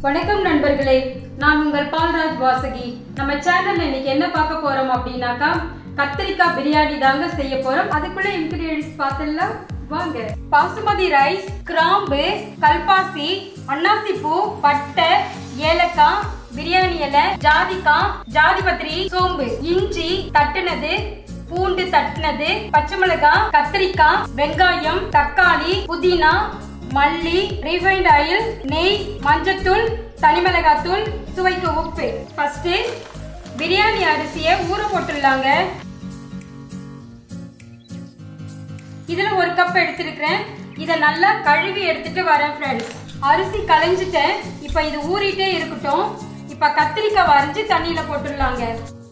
வணக்கம் நண்பர்களே நான் உங்கள் பால்ராஜ் வாசகி நம்ம சேனல்ல இன்னைக்கு என்ன பார்க்க போறோம் அப்படின்னாக்கா கத்திரிக்காய் பிரியாணி தாங்க செய்ய போறோம் அதுக்குள்ள இன்கிரியன்ஸ் பார்த்துடலாம் வாங்க பாசுமதி ரைஸ் கிராம்பு கல்பாசி அன்னாசி பூ பட்டை ஏலக்காய் பிரியாணி இலை ஜாதிக்காய் ஜாதிபத்திரி சோம்பு இஞ்சி தட்டுனது பூண்டு தட்டினது பச்சை மிளகாய் கத்திரிக்காய் வெங்காயம் தக்காளி புதினா மல்லி ரீஃபைண்ட் ஆயில் நெய் மஞ்சத்தூள் தனிமிளகாத்தூள் சுவைக்கு உப்பு ஃபர்ஸ்ட் பிரியாணி அரிசியை ஊற போட்டுடலாங்க இதுல ஒரு கப் எடுத்திருக்கிறேன் இதை நல்லா கழுவி எடுத்துட்டு வரேன் ஃப்ரெண்ட்ஸ் அரிசி களைஞ்சிட்டேன் இப்போ இது ஊறிட்டே இருக்கட்டும் இப்போ கத்திரிக்காய் வரைஞ்சி தண்ணியில போட்டுடலாங்க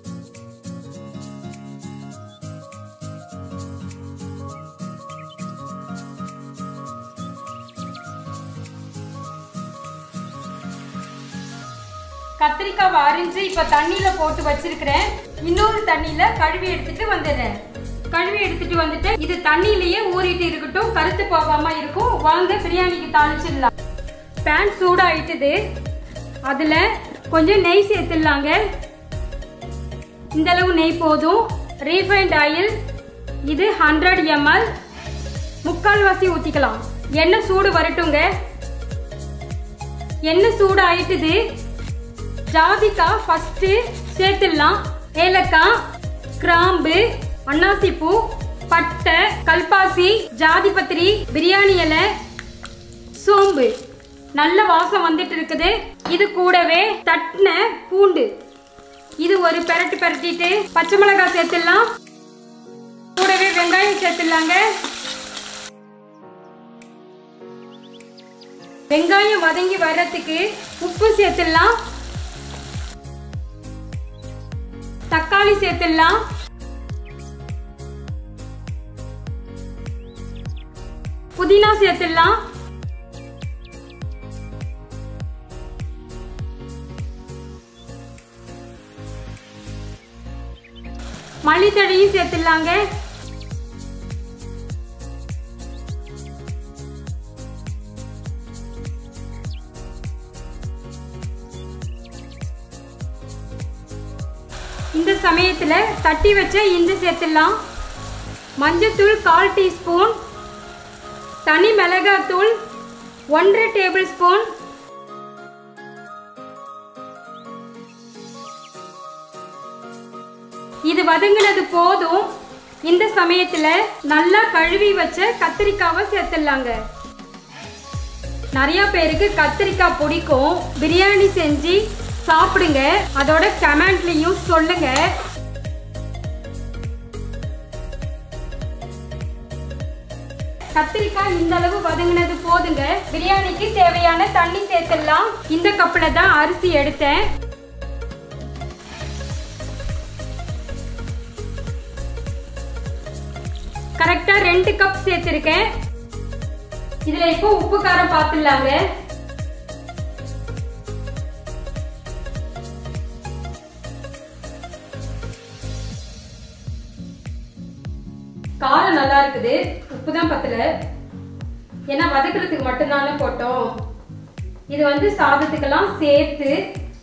கத்திரிக்காய் அரிஞ்சு இப்ப தண்ணியில போட்டு வச்சிருக்கிறேன் இன்னொரு தண்ணியில கழுவி எடுத்துட்டு வந்துடுறேன் கழுவி எடுத்துட்டு வந்துட்டு இது தண்ணியிலேயே ஊறிட்டு இருக்கட்டும் கருத்து போகாம இருக்கும் வாங்க பிரியாணிக்கு தாளிச்சிடலாம் பேன் சூடாயிட்டுது அதுல கொஞ்சம் நெய் சேர்த்துடலாங்க இந்த அளவு நெய் போதும் ரீஃபைண்ட் ஆயில் இது ஹண்ட்ரட் எம்எல் முக்கால்வாசி ஊத்திக்கலாம் எண்ணெய் சூடு வரட்டுங்க எண்ணெய் சூடு ஆயிட்டுது ஜாதிக்காய் ஃபர்ஸ்ட் சேர்த்துடலாம் ஏலக்காய் கிராம்பு அன்னாசி பூ பட்டை கல்பாசி ஜாதிபத்திரி பிரியாணி இலை சோம்பு நல்ல வாசம் வந்துட்டு இருக்குது இது கூடவே தட்டின பூண்டு இது ஒரு பெரட்டு பெரட்டிட்டு பச்சை மிளகாய் சேர்த்துடலாம் கூடவே வெங்காயம் சேர்த்துடலாங்க வெங்காயம் வதங்கி வர்றதுக்கு உப்பு சேர்த்துடலாம் தக்காளி சேர்த்துடலாம் புதினா சேர்த்துடலாம் மல்லித்தழையும் சேர்த்துடலாங்க இந்த சமயத்துல தட்டி வச்ச இஞ்சி சேர்த்துடலாம் மஞ்சத்தூள் கால் டீஸ்பூன் தனி மிளகாத்தூள் ஒன்றரை டேபிள் ஸ்பூன் இது வதங்கினது போதும் இந்த சமயத்துல நல்லா கழுவி வச்ச கத்திரிக்காவை சேர்த்துடலாங்க நிறைய பேருக்கு கத்திரிக்காய் பிடிக்கும் பிரியாணி செஞ்சு சாப்பிடுங்க அதோட கமெண்ட்லயும் சொல்லுங்க கத்திரிக்காய் இந்த அளவு வதங்கினது போதுங்க பிரியாணிக்கு தேவையான தண்ணி சேர்த்துடலாம் இந்த கப்பில் தான் அரிசி எடுத்தேன் கரெக்டா ரெண்டு கப் சேர்த்திருக்கேன் இதுல இப்போ உப்பு காரம் பார்த்துடலாங்க காரம் நல்லா இருக்குது உப்பு தான் பத்தல ஏன்னா வதக்குறதுக்கு மட்டும்தானே போட்டோம் இது வந்து சாதத்துக்கெல்லாம் சேர்த்து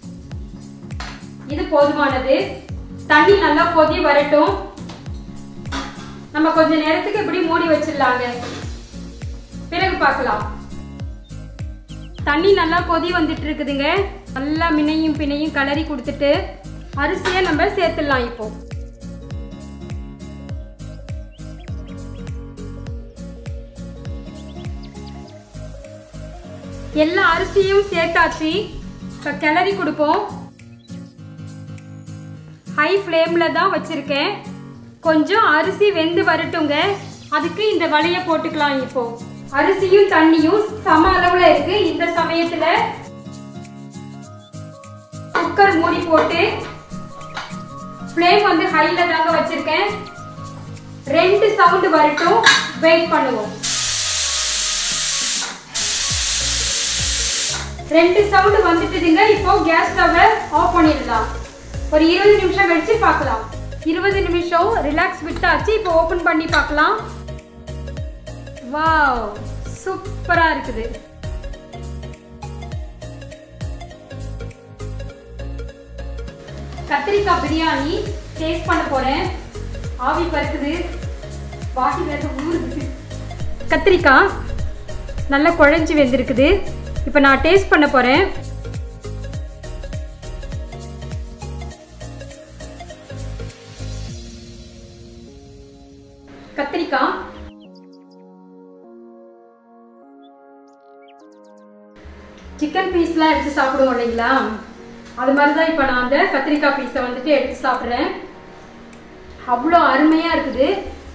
இது போதுமானது தண்ணி நல்லா கொதி வரட்டும் நம்ம கொஞ்ச நேரத்துக்கு இப்படி மூடி வச்சிடலாங்க பிறகு பார்க்கலாம் தண்ணி நல்லா கொதி வந்துட்டு இருக்குதுங்க நல்லா மினையும் பிணையும் கலரி கொடுத்துட்டு அரிசியை நம்ம சேர்த்துடலாம் இப்போ எல்லா அரிசியும் சேர்த்தாச்சு இப்போ கிளறி கொடுப்போம் ஹை ஃப்ளேமில் தான் வச்சுருக்கேன் கொஞ்சம் அரிசி வெந்து வரட்டுங்க அதுக்கு இந்த வலையை போட்டுக்கலாம் இப்போ அரிசியும் தண்ணியும் சம அளவில் இருக்கு இந்த சமயத்தில் குக்கர் மூடி போட்டு ஃப்ளேம் வந்து ஹைல தாங்க வச்சிருக்கேன் ரெண்டு சவுண்டு வரட்டும் வெயிட் பண்ணுவோம் ரெண்டு சவுண்டு வந்துட்டுதுங்க இப்போ கேஸ் ஸ்டவ்வை ஆஃப் பண்ணிடலாம் ஒரு இருபது நிமிஷம் கழிச்சு பார்க்கலாம் இருபது நிமிஷம் ரிலாக்ஸ் விட்டாச்சு இப்போ ஓபன் பண்ணி பார்க்கலாம் வாவ் சூப்பரா இருக்குது கத்திரிக்காய் பிரியாணி டேஸ்ட் பண்ண போறேன் ஆவி பறக்குது வாடி வேற ஊறுது கத்திரிக்காய் நல்லா குழஞ்சி வெந்திருக்குது இப்போ நான் டேஸ்ட் பண்ண போறேன் கத்திரிக்காய் சிக்கன் பீஸ்லாம் எடுத்து சாப்பிடுவோம் இல்லைங்களா அது மாதிரி தான் இப்போ நான் அந்த கத்திரிக்காய் பீஸை வந்துட்டு எடுத்து சாப்பிட்றேன் அவ்வளோ அருமையாக இருக்குது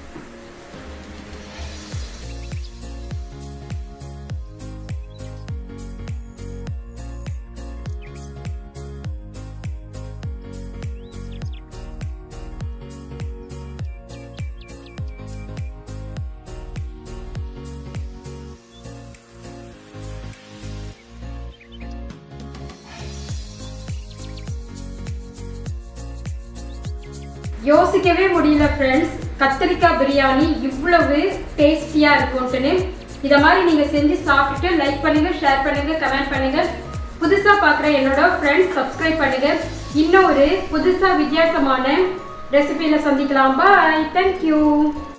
யோசிக்கவே முடியல ஃப்ரெண்ட்ஸ் கத்திரிக்காய் பிரியாணி இவ்வளவு டேஸ்டியாக இருக்கும்ட்டுன்னு இதை மாதிரி நீங்கள் செஞ்சு சாப்பிட்டுட்டு லைக் பண்ணுங்கள் ஷேர் பண்ணுங்கள் கமெண்ட் பண்ணுங்கள் புதுசாக பார்க்குற என்னோட ஃப்ரெண்ட்ஸ் சப்ஸ்கிரைப் பண்ணுங்கள் இன்னும் ஒரு புதுசாக வித்தியாசமான ரெசிபியில் சந்திக்கலாம் பாய் தேங்க்யூ